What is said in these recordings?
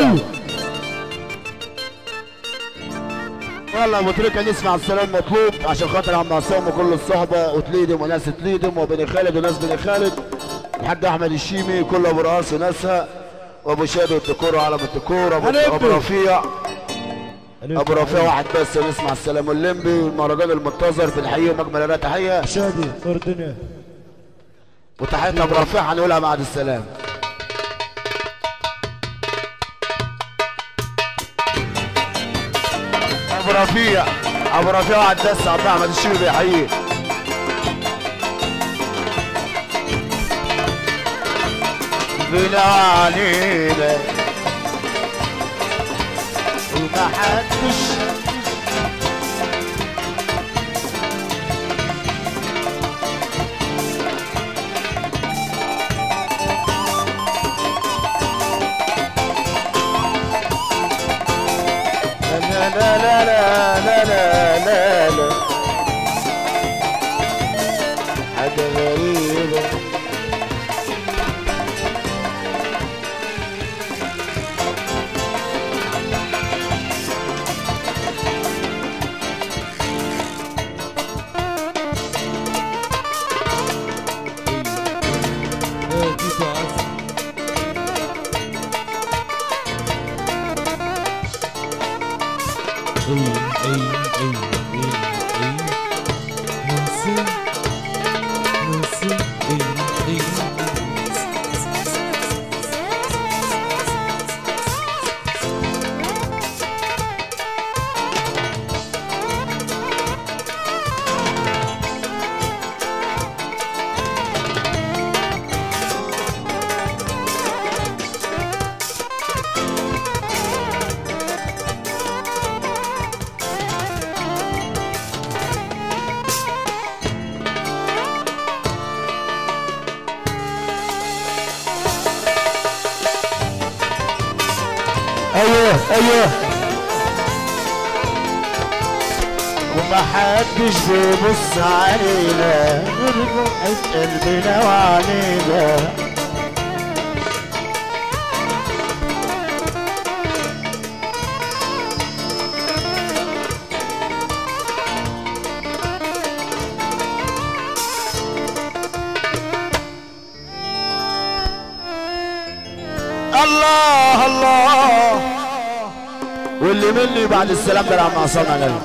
ايوه والله ابو تريكه نسمع السلام مطلوب عشان خاطر عم عصام وكل الصحبه وتليدم وناس تليدم وبني خالد وناس بني خالد الحاج احمد الشيمي كل ابو رقاص وناسها وابو شاد والديكور وعلم الديكور ابو, هنبي. أبو رفيع ابو رفيع واحد بس نسمع السلام الليمبي والمهرجان المنتظر بنحييه مجمل تحيه شادي نور الدنيا وتحية ابو رفيع هنقولها بعد السلام ابو رفيع ابو رفيع واحد بس عبد احمد الشيبي بيحييه بلا علينا وما حدش لا لا لا لا لا لا لا لا حاجة غريبة ايه تيتو عسل اي اي اي اي اي ننسي ننسي اي اي ايوه ايوه وما حدش بيبص علينا قلبنا وعلينا الله الله واللي مني بعد السلام ده لعم عصام علي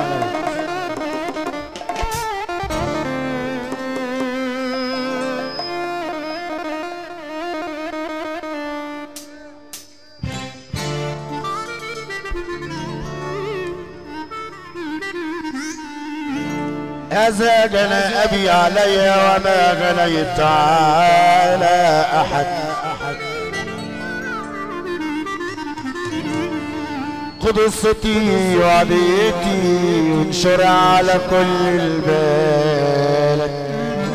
هذا جنى أبي علي وما غنيت على أحد قدستي وعديتي وانشر على كل البلد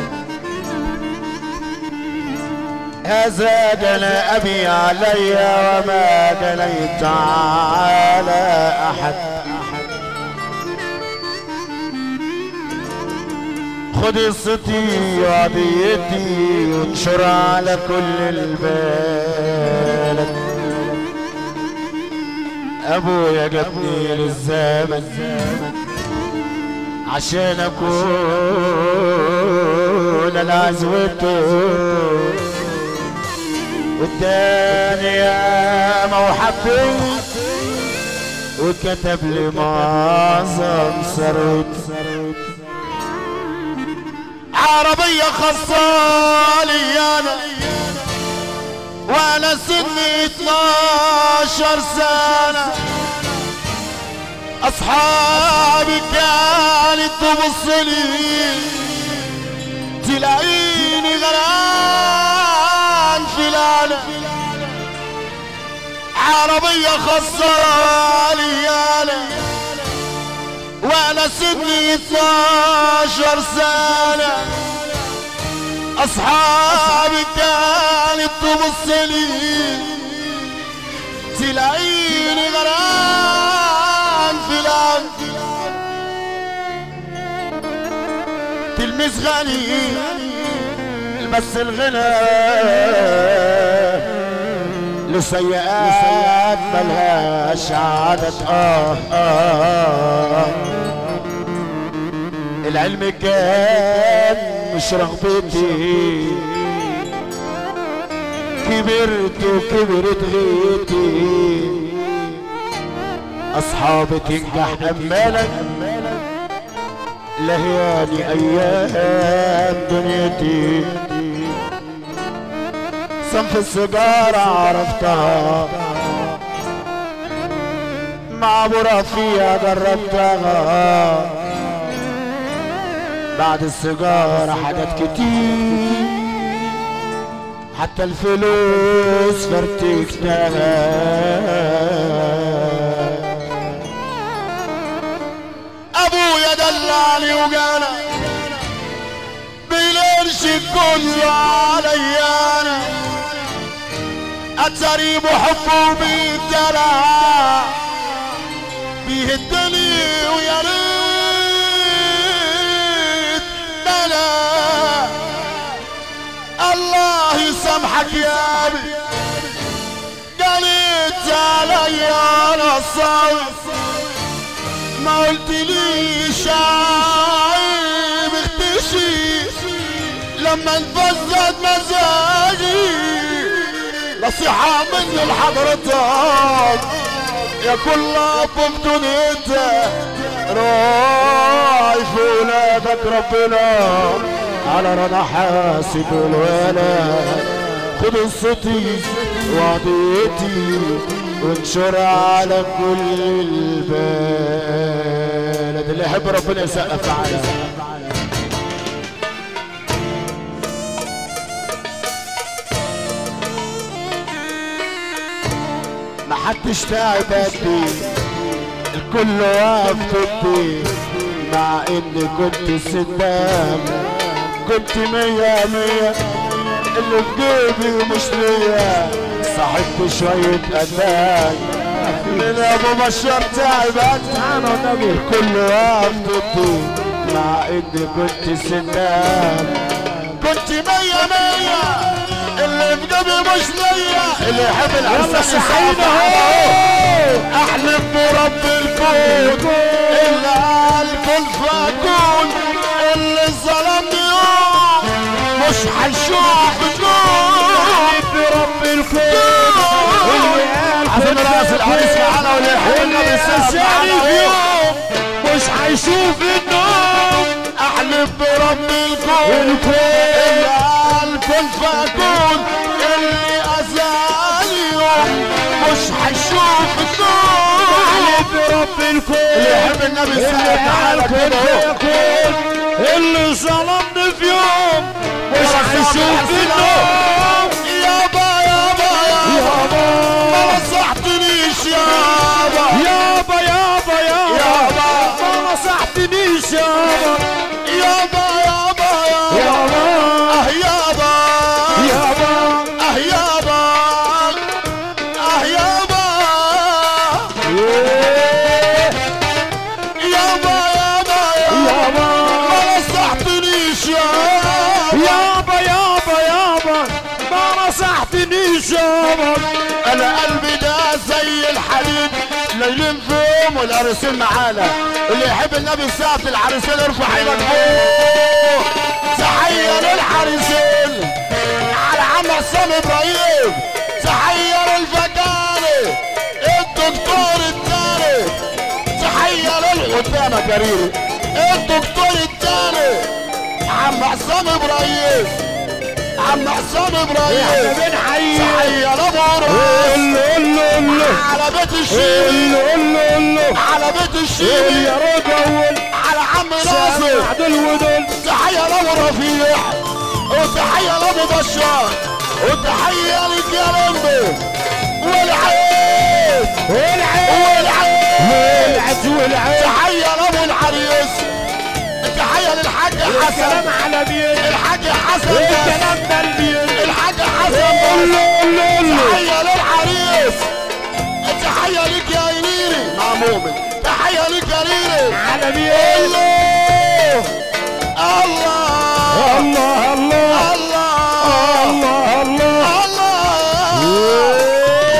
هذا جنى أبي علي وما جنيت على أحد خد قصتي وعديتي وانشر على كل البلد ابويا جابني للزمن عشان اكون انا عزوته واداني ياما وحبيت وكتب لي معظم ثروتي عربية خاصة لي انا وانا سني 12 سنة اصحابي كانت تبص لي تلاقيني غرقان في العالم عربية خاصة لي انا وانا سني 12 سنة اصحابي كانت تبص لي تلاقيني غرقان في العالم تلمس غني بس الغنى وسيئات ملهاش عدد آه آه العلم كان مش رغبتي كبرت وكبرت غيتي أصحابي تنجح أمالك لهياني أيام دنيتي صنف السيجارة عرفتها مع برا فيها جربتها بعد السيجارة حاجات كتير حتى الفلوس فرتكتها ابويا دلعني وجانا بالقرش كله عليا انا اتري بحبه بالدلع بيهدني ويا ريت بلا الله يسامحك يا ابي قالت عليا انا صاوي ما قلت ليش عيب اختشي لما انفزت مزاجي نصيحة مني لحضرتك يا كل اب بدنيتك راعي في ولادك ربنا على رضا حاسب الولد خد قصتي وعطيتي وانشر على كل البلد اللي يحب ربنا يسقف على ما حدش تعب قدي الكل واقف ضدي مع اني كنت سدام كنت مية مية اللي في جيبي مش ليا صاحبت شوية أدان من أبو بشار تعب أنا الكل واقف ضدي مع إني كنت سنان كنت مية مية اللي في جيبي مش ليا اللي يحب العرسان يسعد أحلف برب الكون اللي قال كن فأكون اللي ظلمني يوم مش هنشوف النور برب الكون عشان راس العريس معانا واللي يحبنا بالسلسل في يوم مش هيشوف النوم احلف برب الكون اللي قال كن فاكون اللي اذاني يوم مش هيشوف النور برب الكون اللي يحب النبي السلام تعالى كده اهو اللي ظلمني في يوم مش هيشوف النوم يابا يابا يابا ما نصحتنيش يابا يابا يابا يابا يابا ما نصحتنيش يابا يابا يابا يابا يابا اه يابا يابا اه يابا اه يابا يابا يابا يابا ما نصحتنيش يابا يابا يابا يابا ما نصحتنيش يابا انا قلبي ده زي الحديد ليلين فيهم والعرسين معانا اللي يحب النبي ساعة العرسين ارفع ايدك فوق تحية للعرسين على عم حسام ابراهيم تحية للفجاني الدكتور التاني تحية لل قدامك يا ريري الدكتور التاني عم حسام ابراهيم عم حسام ابراهيم احنا بنحيي تحية لابو راس قول له قول له على بيت قول الشيمي له قول له قول له على بيت قول الشيمي يا رضا قول على عم ناصر سامع دول ودول تحية لابو رفيع وتحية لابو بشار وتحية للجلمبي والعيد والعين والعيد والعز والعين تحية لابو العريس تحية للحاج حسن الكلام على بيت الحاج حسن بس. الكلام ده البيت الحاج حسن قول بس. له قول له قول له تحية للعريس تحية لك يا ريري مع مؤمن تحية لك يا ريري على بيت الله الله الله الله الله الله الله الله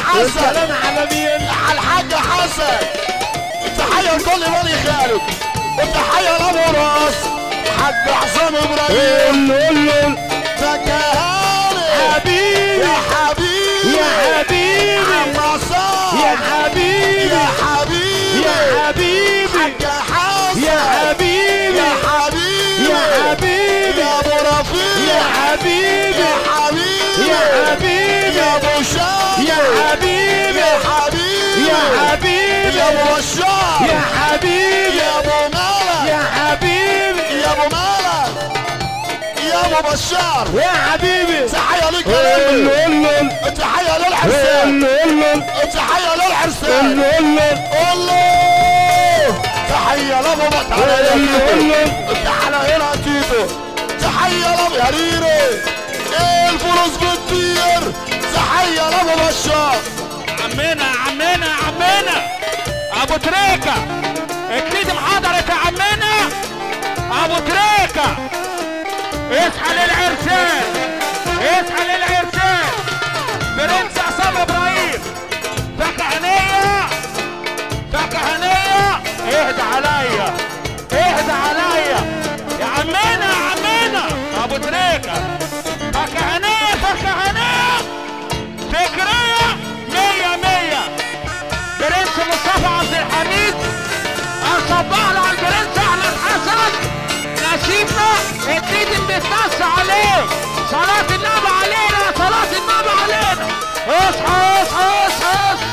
حسن والسلام على مين على الحاج حسن تحية لكل بني خالد وتحية لابو راس حاج حسام ابراهيم قول قول قول فكهاني حبيبي يا حبيبي يا حبيبي عم عصام يا حبيبي يا حبيبي يا حبيبي حاج حسن يا حبيبي يا حبيبي يا حبيبي يا ابو رفيع يا حبيبي يا حبيبي يا حبيبي يا ابو شام يا حبيبي يا حبيبي يا حبيبي يا ابو بشار يا حبيبي يا ابو مالك يا حبيبي يا ابو مالك يا ابو بشار يا حبيبي تحية لك قول يا ليلي. قول قول تحية للحسين قول قول تحية قول للحسين قول الله تحية لابو بط تعالى يا قول تيتو تعالى هنا يا تيتو تحية لابو يا ريري ايه الفلوس بتطير تحية لابو بشار عمنا عمنا عمنا ابو تريكة اكيد محضرك يا عمنا ابو تريكة اصحى للعرسان اصحى للعرسان برنس عصام ابراهيم فكهنية فكهنية اهدى عليا اهدى عليا يا عمنا يا عمنا ابو تريكة فكهنية فكهنية فكرية مية مية برنس مصطفى عبد الحميد انصبح له على البرنس احمد حسن نسيبنا اكيد بتنص عليه صلاة النبي علينا صلاة النبي علينا اصحى اصحى اصحى اصحى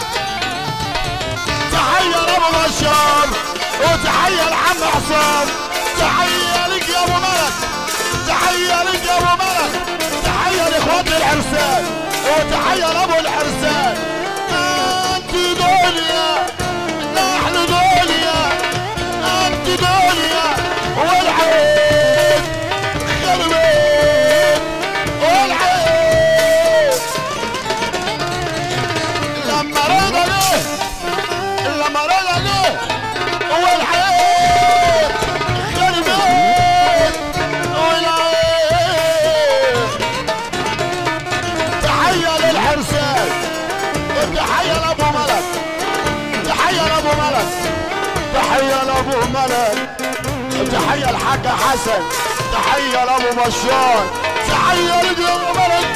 تحية لابو بشار وتحية لعم عصام تحية لك يا ابو ملك تحية لك يا ابو ملك تحية لاخوات الحرسان وتحية لابو الحرسان انت دنيا نحن دنيا انت دنيا والعين خربت والعين لما رضى ليه لما رضى ليه هو الحياة خربت والعين تحية للحرسان تحية لأبو ملك تحية لأبو ملك تحية لأبو ملك تحية لحاج حسن تحية لأبو بشار تحية لأبو ملك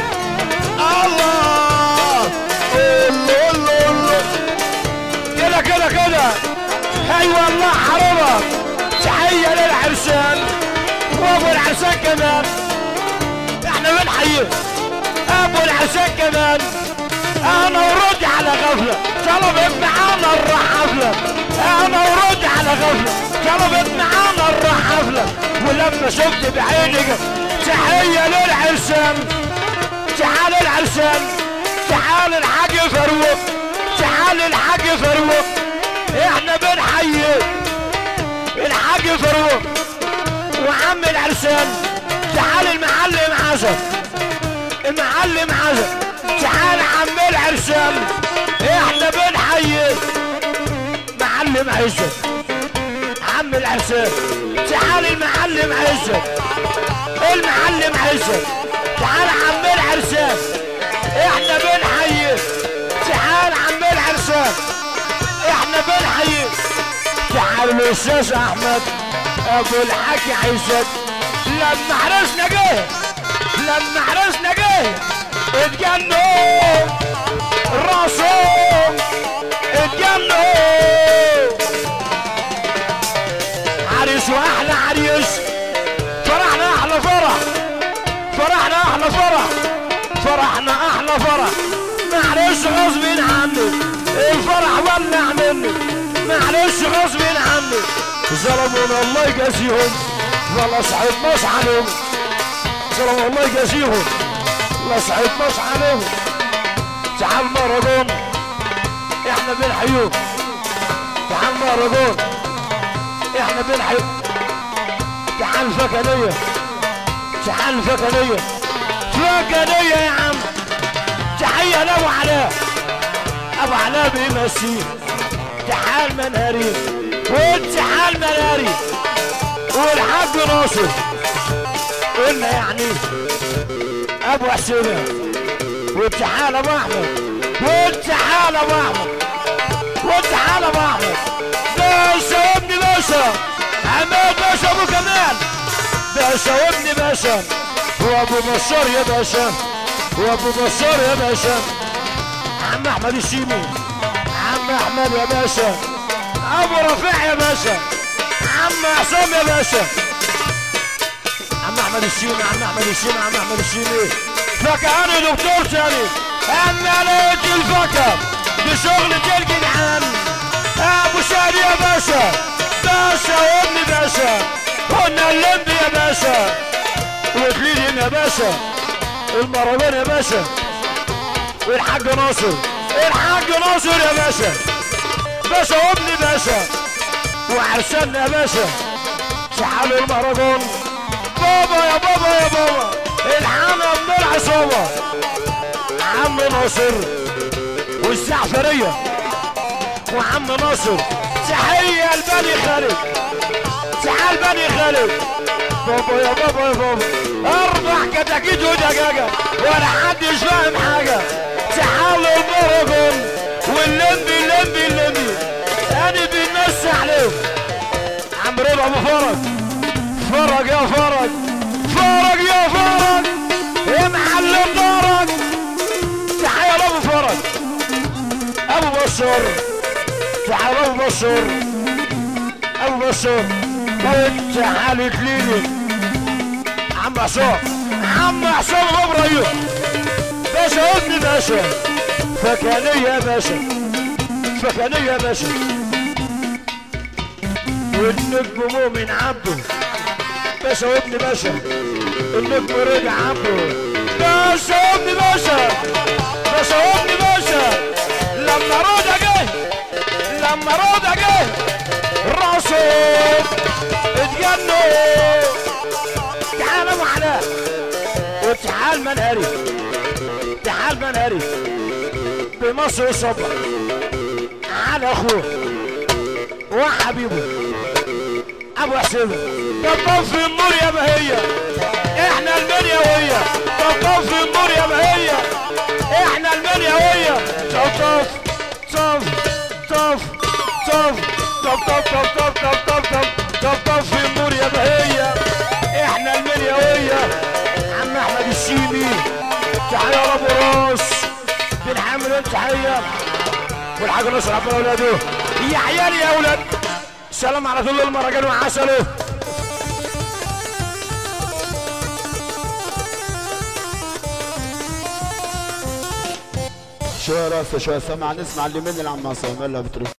الله الله الله الله كده كده كده ايوه الله حرمك تحيه للعرسان وابو العرسان كمان احنا بنحييه ابو العرسان كمان انا ورد على غفله طلبت معانا نروح حفله انا ورد على غفله طلبت معانا نروح حفله ولما شفت بعيني تحيه للعرسان تعال العرسان تعال الحاج فاروق تعال الحاج فاروق احنا بنحيي الحاج فاروق وعم العرسان تعال المعلم عزب المعلم عزب تعال عم العرسان احنا بنحيي معلم عزب عم العرسان تعال المعلم عزب المعلم عزب تعال عم العرسان احنا بنحيي تعال عم العرسان احنا بنحيي تعال الاستاذ احمد ابو الحاج عزت لما عرسنا جه لما عرسنا جه اتجنوا راسهم اتجنوا عريس واحلى عريس فرحنا احلى فرح فرحنا احلى فرح فرحنا احلى فرح معلش غصب عني الفرح ولع مني معلش غصب عني ظلمونا الله يجازيهم ولا صعدناش عليهم ظلموا الله يجازيهم لا صعدناش عليهم تعال مهرجان احنا بنحيوه تعال مهرجان احنا بنحيوه تعال فكنيه تعال فكنيه فكنيه يا عم تحيه لابو علاء ابو علاء بيمسيه تعال منهري وتعال منهري والحاج ناصر قلنا يعني ابو حسين وتعال ابو احمد وتعال يا ابو احمد وتعال يا ابو احمد باشا وابني باشا عماد باشا ابو كمال باشا وابني باشا وابو بشار يا باشا وابو بشار يا باشا عم احمد الشيمي عم احمد يا باشا ابو رفيع يا باشا عم عصام يا باشا عم احمد الشيمي عم احمد الشيمي عم احمد الشيمي فكهاني دكتور ثاني انا لقيت الفكر بشغل الجدعان ابو شادي يا باشا باشا وابني باشا قلنا اللمبي يا باشا وتليدين يا باشا المرغان يا باشا والحاج ناصر الحاج ناصر يا باشا باشا وابني باشا وعرسان يا باشا شحال المهرجان بابا يا بابا يا بابا الحامة من العصابة عم ناصر والزعفرية وعم ناصر تحية لبني خالد تعال بني خالد بابا يا بابا يا بابا اربع كتاكيت ودجاجة ولا حدش فاهم حاجة تعالوا المهرجان واللمبي اللمبي اللمبي انا بنمسي عليهم عم رضا ابو فرج فرج يا فرج فرج يا فرج يا معلم دارك تحية لابو فرج ابو بشر تعال ابو بشر ابو بشر وانت حالة ليلي عم عصام عم عصام ابراهيم باشا ابني باشا فكانية يا باشا فكانية يا باشا والنجم مؤمن عبده باشا وابن باشا النجم رجع عبده باشا وابن باشا باشا وابن باشا لما رضا جه لما رضا جه راسه اتجنوا تعال ابو علاء وتعال منهري تعال منهري بمصر صبر على اخوه وحبيبه ابو حسين طب في النور يا بهية احنا المنيا وهي طب في النور يا بهية احنا المنيا وهي طف طف طف طف طف طف طف طف طف طف طف طف طف في النور يا بهية احنا المنيا وهي عم احمد الشيبي تحية يا ابو راس بن حامد تحية والحاج نصر عبد اولاده يا عيال يا اولاد سلام على كل المهرجان وعسله شوية راسه شوية سمع نسمع اللي من العم عصام يلا بتروح